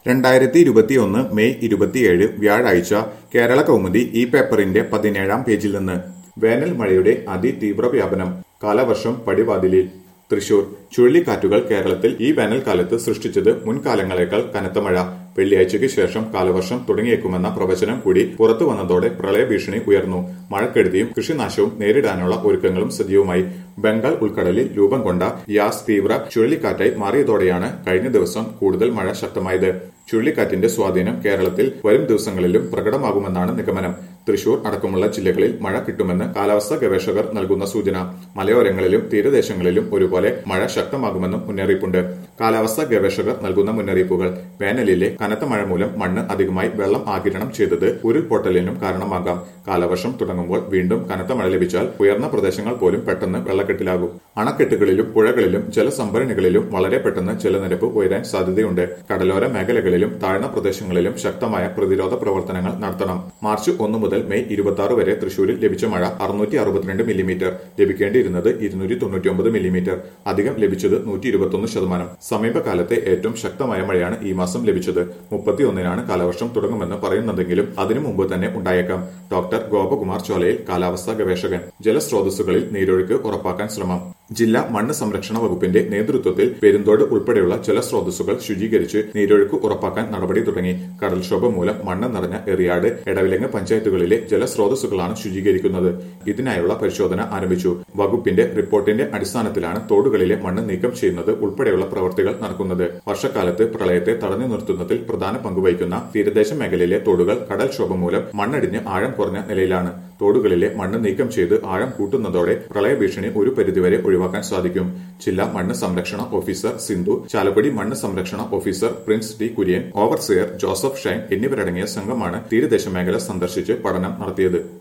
രണ്ടായിരത്തി ഇരുപത്തിയൊന്ന് മെയ് ഇരുപത്തിയേഴ് വ്യാഴാഴ്ച കേരള കൗമുദി ഈ പേപ്പറിന്റെ പതിനേഴാം പേജിൽ നിന്ന് വേനൽ മഴയുടെ അതിതീവ്ര വ്യാപനം കാലവർഷം പടിവാതിലിൽ തൃശൂർ ചുഴലിക്കാറ്റുകൾ കേരളത്തിൽ ഈ വേനൽക്കാലത്ത് സൃഷ്ടിച്ചത് മുൻകാലങ്ങളേക്കാൾ കനത്ത മഴ വെള്ളിയാഴ്ചയ്ക്ക് ശേഷം കാലവർഷം തുടങ്ങിയേക്കുമെന്ന പ്രവചനം കൂടി പുറത്തു വന്നതോടെ പ്രളയ ഭീഷണി ഉയർന്നു മഴക്കെടുതിയും കൃഷിനാശവും നേരിടാനുള്ള ഒരുക്കങ്ങളും സജീവമായി ബംഗാൾ ഉൾക്കടലിൽ രൂപം കൊണ്ട യാസ് തീവ്ര ചുഴലിക്കാറ്റായി മാറിയതോടെയാണ് കഴിഞ്ഞ ദിവസം കൂടുതൽ മഴ ശക്തമായത് ചുഴലിക്കാറ്റിന്റെ സ്വാധീനം കേരളത്തിൽ വരും ദിവസങ്ങളിലും പ്രകടമാകുമെന്നാണ് നിഗമനം തൃശൂർ അടക്കമുള്ള ജില്ലകളിൽ മഴ കിട്ടുമെന്ന് കാലാവസ്ഥാ ഗവേഷകർ നൽകുന്ന സൂചന മലയോരങ്ങളിലും തീരദേശങ്ങളിലും ഒരുപോലെ മഴ ശക്തമാകുമെന്നും മുന്നറിയിപ്പുണ്ട് കാലാവസ്ഥാ ഗവേഷകർ നൽകുന്ന മുന്നറിയിപ്പുകൾ വേനലിലെ കനത്ത മഴ മൂലം മണ്ണ് അധികമായി വെള്ളം ആകിരണം ചെയ്തത് ഉരുൾപൊട്ടലിനും കാരണമാകാം കാലവർഷം തുടങ്ങുമ്പോൾ വീണ്ടും കനത്ത മഴ ലഭിച്ചാൽ ഉയർന്ന പ്രദേശങ്ങൾ പോലും പെട്ടെന്ന് വെള്ളക്കെട്ടിലാകും അണക്കെട്ടുകളിലും പുഴകളിലും ജലസംഭരണികളിലും വളരെ പെട്ടെന്ന് ജലനിരപ്പ് ഉയരാൻ സാധ്യതയുണ്ട് കടലോര മേഖലകളിലും താഴ്ന്ന പ്രദേശങ്ങളിലും ശക്തമായ പ്രതിരോധ പ്രവർത്തനങ്ങൾ നടത്തണം മാർച്ച് ഒന്ന് മുതൽ മെയ് ഇരുപത്തി ആറ് വരെ തൃശൂരിൽ ലഭിച്ച മഴ അറുന്നൂറ്റി അറുപത്തിരണ്ട് മില്ലിമീറ്റർ ലഭിക്കേണ്ടിയിരുന്നത് ഇരുന്നൂറ്റി തൊണ്ണൂറ്റി ഒമ്പത് മില്ലിമീറ്റർ അധികം ലഭിച്ചത് നൂറ്റി ഇരുപത്തൊന്ന് ശതമാനം സമീപകാലത്തെ ഏറ്റവും ശക്തമായ മഴയാണ് ഈ മാസം ലഭിച്ചത് മുപ്പത്തിയൊന്നിനാണ് കാലവർഷം തുടങ്ങുമെന്ന് പറയുന്നതെങ്കിലും അതിനു മുമ്പ് തന്നെ ഉണ്ടായേക്കാം ഡോക്ടർ ഗോപകുമാർ ചോലയിൽ കാലാവസ്ഥാ ഗവേഷകൻ ജലസ്രോതസ്സുകളിൽ നീരൊഴുക്ക് ഉറപ്പാക്കാൻ ശ്രമം ജില്ലാ മണ്ണ് സംരക്ഷണ വകുപ്പിന്റെ നേതൃത്വത്തിൽ പെരുന്തോട് ഉൾപ്പെടെയുള്ള ജലസ്രോതസ്സുകൾ ശുചീകരിച്ച് നീരൊഴുക്ക് ഉറപ്പാക്കാൻ നടപടി തുടങ്ങി കടൽക്ഷോഭം മൂലം മണ്ണ് നിറഞ്ഞ എറിയാട് എടവിലങ്ങ് പഞ്ചായത്തുകളിലെ ജലസ്രോതസ്സുകളാണ് ശുചീകരിക്കുന്നത് ഇതിനായുള്ള പരിശോധന ആരംഭിച്ചു വകുപ്പിന്റെ റിപ്പോർട്ടിന്റെ അടിസ്ഥാനത്തിലാണ് തോടുകളിലെ മണ്ണ് നീക്കം ചെയ്യുന്നത് ഉൾപ്പെടെയുള്ള പ്രവൃത്തികൾ നടക്കുന്നത് വർഷക്കാലത്ത് പ്രളയത്തെ തടഞ്ഞു നിർത്തുന്നതിൽ പ്രധാന പങ്കുവഹിക്കുന്ന തീരദേശ മേഖലയിലെ തോടുകൾ കടൽക്ഷോഭം മൂലം മണ്ണടിഞ്ഞ് ആഴം കുറഞ്ഞ നിലയിലാണ് തോടുകളിലെ മണ്ണ് നീക്കം ചെയ്ത് ആഴം കൂട്ടുന്നതോടെ പ്രളയ ഭീഷണി ഒരു പരിധിവരെ ഒഴിവാക്കാൻ സാധിക്കും ജില്ലാ മണ്ണ് സംരക്ഷണ ഓഫീസർ സിന്ധു ചാലക്കുടി മണ്ണ് സംരക്ഷണ officer Prince T Kurian overseer Joseph Shine എന്നിവരടങ്ങിയ സംഘമാണ് തീരദേശ മേഖല സന്ദർശിച്ച് പഠനം നടത്തിയത്